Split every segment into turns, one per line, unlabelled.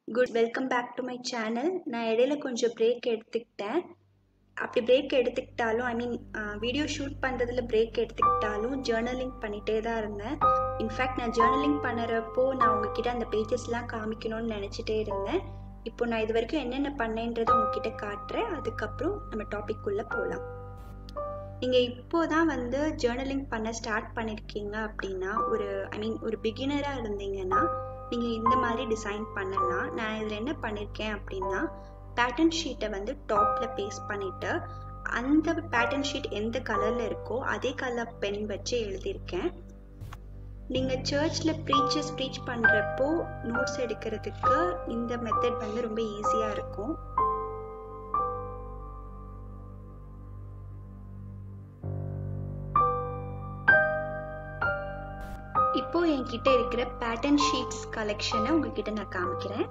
good welcome back to my channel நான் இடையில கொஞ்சம் பிரேக் எடுத்துக்கிட்டேன் அப்படி பிரேக் எடுத்துக்கிட்டாலும் ஐ மீன் வீடியோ ஷூட் பண்ணுறதுல பிரேக் எடுத்துக்கிட்டாலும் ஜேர்னலிங் பண்ணிகிட்டே தான் இருந்தேன் இன்ஃபேக்ட் நான் ஜேர்னலிங் பண்ணுறப்போ நான் உங்ககிட்ட அந்த பேஜஸ்லாம் காமிக்கணும்னு நினச்சிட்டே இருந்தேன் இப்போ நான் இது வரைக்கும் என்னென்ன பண்ணேன்றதை உங்ககிட்ட காட்டுறேன் அதுக்கப்புறம் நம்ம டாபிக் உள்ள போகலாம் நீங்கள் இப்போ தான் வந்து ஜேர்னலிங் பண்ண ஸ்டார்ட் பண்ணியிருக்கீங்க அப்படின்னா ஒரு ஐ மீன் ஒரு பிகினராக இருந்தீங்கன்னா நீங்கள் இந்த மாதிரி டிசைன் பண்ணலாம் நான் இதில் என்ன பண்ணியிருக்கேன் அப்படின்னா பேட்டர்ன் ஷீட்டை வந்து டாப்பில் பேஸ்ட் பண்ணிவிட்டு அந்த பேட்டர்ன் ஷீட் எந்த கலரில் இருக்கோ அதே கலர் பென் வச்சு எழுதியிருக்கேன் நீங்கள் சர்ச்சில் ப்ரீச்சஸ் ப்ரீச் பண்ணுறப்போ நோட்ஸ் எடுக்கிறதுக்கு இந்த மெத்தட் வந்து ரொம்ப ஈஸியாக இருக்கும் இப்போ என்கிட்ட இருக்கிற பேட்டர்ன் ஷீட்ஸ் கலெக்ஷனை உங்ககிட்ட நான் காமிக்கிறேன்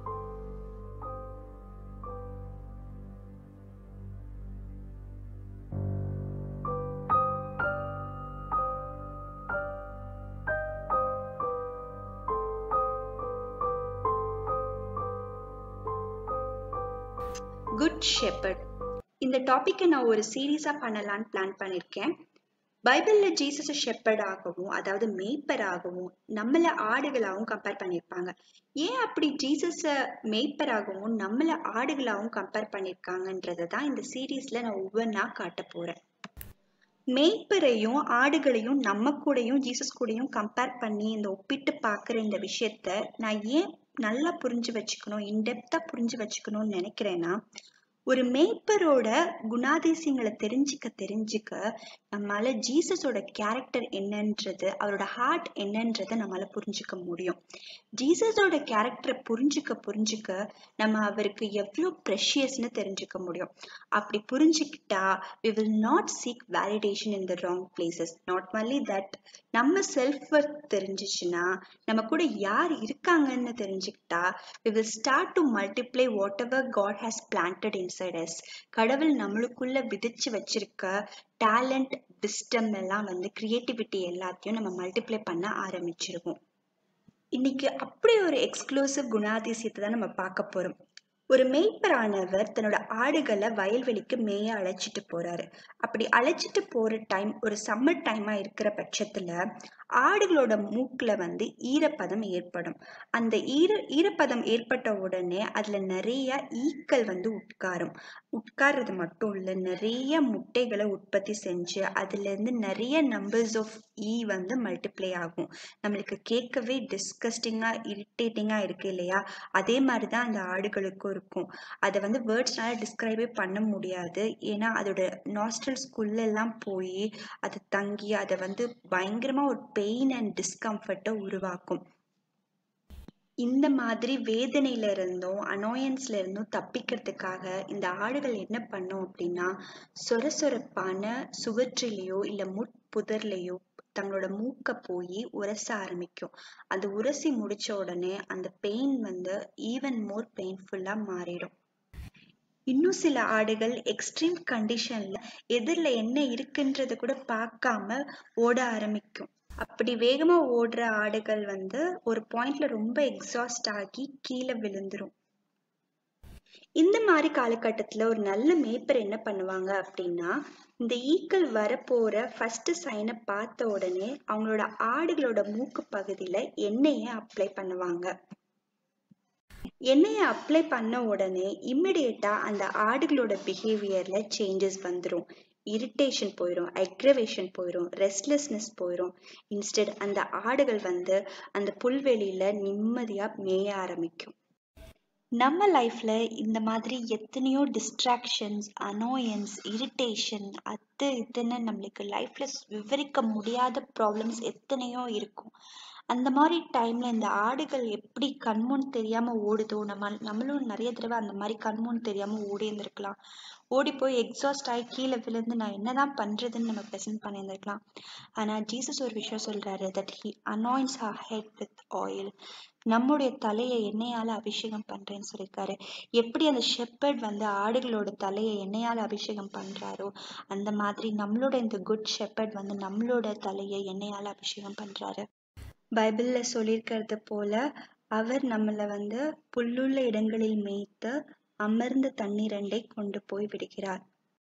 குட் ஷெப்பர்ட் இந்த டாப்பிக்கை நான் ஒரு சீரீஸாக பண்ணலான்னு பிளான் பண்ணியிருக்கேன் பைபிளில் ஜீசஸை ஷெப்பர்டாகவும் அதாவது மேய்ப்பராகவும் நம்மளை ஆடுகளாகவும் கம்பேர் பண்ணியிருப்பாங்க ஏன் அப்படி ஜீசஸை மேய்ப்பராகவும் நம்மளை ஆடுகளாகவும் கம்பேர் பண்ணியிருக்காங்கன்றதை தான் இந்த சீரீஸில் நான் ஒவ்வொன்றா காட்ட போகிறேன் மேய்ப்பரையும் ஆடுகளையும் நம்ம கூடயும் ஜீசஸ் கூடயும் கம்பேர் பண்ணி இந்த ஒப்பிட்டு பார்க்குற இந்த விஷயத்த நான் ஏன் நல்லா புரிஞ்சு வச்சுக்கணும் இன்டெப்த்தாக புரிஞ்சு வச்சுக்கணும்னு நினைக்கிறேன்னா ஒரு மேய்ப்பரோட குணாதிசயங்களை தெரிஞ்சுக்க தெரிஞ்சுக்க நம்மளால ஜீசஸோட கேரக்டர் என்னன்றது அவரோட ஹார்ட் என்னன்றதை நம்மளால புரிஞ்சுக்க முடியும் ஜீசஸோட கேரக்டரை புரிஞ்சுக்க புரிஞ்சுக்க நம்ம அவருக்கு எவ்வளோ ப்ரெஷியஸ்னு தெரிஞ்சுக்க முடியும் அப்படி புரிஞ்சுக்கிட்டா we will not seek validation in the wrong places not only that நம்ம செல்ஃப் ஒர்த் தெரிஞ்சிச்சுன்னா நம்ம கூட யார் இருக்காங்கன்னு தெரிஞ்சுக்கிட்டா we will start to multiply whatever God has planted inside us கடவுள் நம்மளுக்குள்ள விதிச்சு வச்சிருக்க டேலண்ட் விஸ்டம் எல்லாம் வந்து கிரியேட்டிவிட்டி எல்லாத்தையும் நம்ம மல்டிப்ளை பண்ண ஆரம்பிச்சிருவோம் இன்னைக்கு அப்படி ஒரு எக்ஸ்க்ளூசிவ் குணாதிசயத்தை தான் நம்ம பார்க்க போறோம் ஒரு மேய்ப்பரானவர் தன்னோட ஆடுகளை வயல்வெளிக்கு மேய அழைச்சிட்டு போறாரு அப்படி அழைச்சிட்டு போற டைம் ஒரு சம்மர் டைமா இருக்கிற பட்சத்துல ஆடுகளோட மூக்குல வந்து ஈரப்பதம் ஏற்படும் அந்த ஈர ஈரப்பதம் ஏற்பட்ட உடனே அதுல நிறைய ஈக்கள் வந்து உட்காரும் உட்கார்றது மட்டும் இல்லை நிறைய முட்டைகளை உற்பத்தி செஞ்சு அதுல இருந்து நிறைய நம்பர்ஸ் ஆஃப் ஈ வந்து மல்டிப்ளை ஆகும் நம்மளுக்கு கேட்கவே டிஸ்கஸ்டிங்கா இரிட்டேட்டிங்கா இருக்கு இல்லையா அதே மாதிரி தான் அந்த ஆடுகளுக்கும் இருக்கும் அதை வந்து வேர்ட்ஸ்னால டிஸ்கிரைபே பண்ண முடியாது ஏன்னா அதோட நாஸ்டல்ஸ்குள்ள எல்லாம் போய் அது தங்கி அதை வந்து பயங்கரமா ஒரு பெயின் அண்ட் டிஸ்கம்ஃபர்ட்டை உருவாக்கும் இந்த மாதிரி வேதனையில இருந்தும் அனோயன்ஸ்ல இருந்தும் தப்பிக்கிறதுக்காக இந்த ஆடுகள் என்ன பண்ணும் அப்படின்னா சொர சொரப்பான சுவற்றிலேயோ இல்ல முட்புதர்லையோ தங்களோட மூக்க போய் உரச ஆரம்பிக்கும் அது உரசி முடிச்ச உடனே அந்த பெயின் வந்து ஈவன் மோர் பெயின்ஃபுல்லா மாறிடும் இன்னும் சில ஆடுகள் எக்ஸ்ட்ரீம் கண்டிஷன்ல எதிரில் என்ன இருக்குன்றத கூட பார்க்காம ஓட ஆரம்பிக்கும் அப்படி வேகமா ஓடுற ஆடுகள் வந்து ஒரு பாயிண்ட்ல ரொம்ப எக்ஸாஸ்ட் ஆகி கீழே விழுந்துரும் இந்த மாதிரி காலகட்டத்துல ஒரு நல்ல மேய்ப்பர் என்ன பண்ணுவாங்க அப்படின்னா இந்த ஈக்கள் வரப்போற ஃபர்ஸ்ட் சைனை பார்த்த உடனே அவங்களோட ஆடுகளோட மூக்கு பகுதியில எண்ணெயை அப்ளை பண்ணுவாங்க எண்ணெயை அப்ளை பண்ண உடனே இம்மிடியட்டா அந்த ஆடுகளோட பிஹேவியர்ல சேஞ்சஸ் வந்துடும் இரிட்டேஷன் போயிடும் அக்ரவேஷன் போயிடும் ரெஸ்ட்லெஸ்னஸ் போயிடும் இன்ஸ்டெட் அந்த ஆடுகள் வந்து அந்த புல்வெளியில நிம்மதியா மேய ஆரம்பிக்கும் நம்ம லைஃப்ல இந்த மாதிரி எத்தனையோ டிஸ்ட்ராக்ஷன்ஸ் அனோயன்ஸ் இரிட்டேஷன் அது இதுன்னு நம்மளுக்கு லைஃப்ல விவரிக்க முடியாத ப்ராப்ளம்ஸ் எத்தனையோ இருக்கும் அந்த மாதிரி டைம்ல இந்த ஆடுகள் எப்படி கண்முன் தெரியாம ஓடுதோ நம்ம நம்மளும் நிறைய தடவை அந்த மாதிரி கண்முன் தெரியாம ஓடி இருந்திருக்கலாம் ஓடி போய் எக்ஸாஸ்ட் ஆகி கீழே விழுந்து நான் என்னதான் பண்றதுன்னு நம்ம ப்ரெசென்ட் பண்ணியிருந்திருக்கலாம் ஆனா ஜீசஸ் ஒரு விஷயம் சொல்றாரு that he anoints her head with oil நம்முடைய தலையை எண்ணெயால அபிஷேகம் பண்றேன்னு சொல்லியிருக்காரு எப்படி அந்த ஷெப்பர்ட் வந்து ஆடுகளோட தலையை எண்ணெயால அபிஷேகம் பண்றாரோ அந்த மாதிரி நம்மளோட இந்த குட் ஷெப்பர்ட் வந்து நம்மளோட தலையை எண்ணெயால அபிஷேகம் பண்றாரு பைபிள்ல சொல்லியிருக்கிறது போல அவர் நம்மளை வந்து புல்லுள்ள இடங்களில் மேய்த்து அமர்ந்த தண்ணீரண்டை கொண்டு போய் விடுகிறார்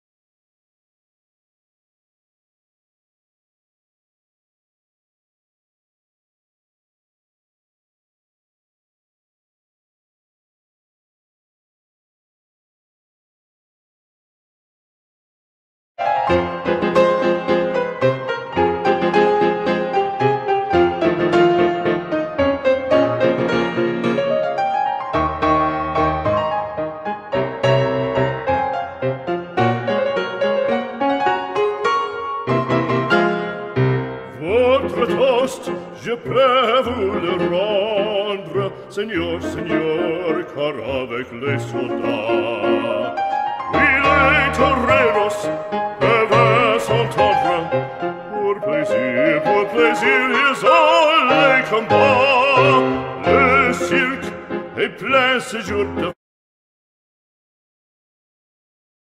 Votre toast, je peux vous le rendre, Seigneur, Seigneur, car avec les soldats, oui, les toreros peuvent s'entendre, pour plaisir, pour plaisir, ils ont les combats, le cirque est plein ce jour de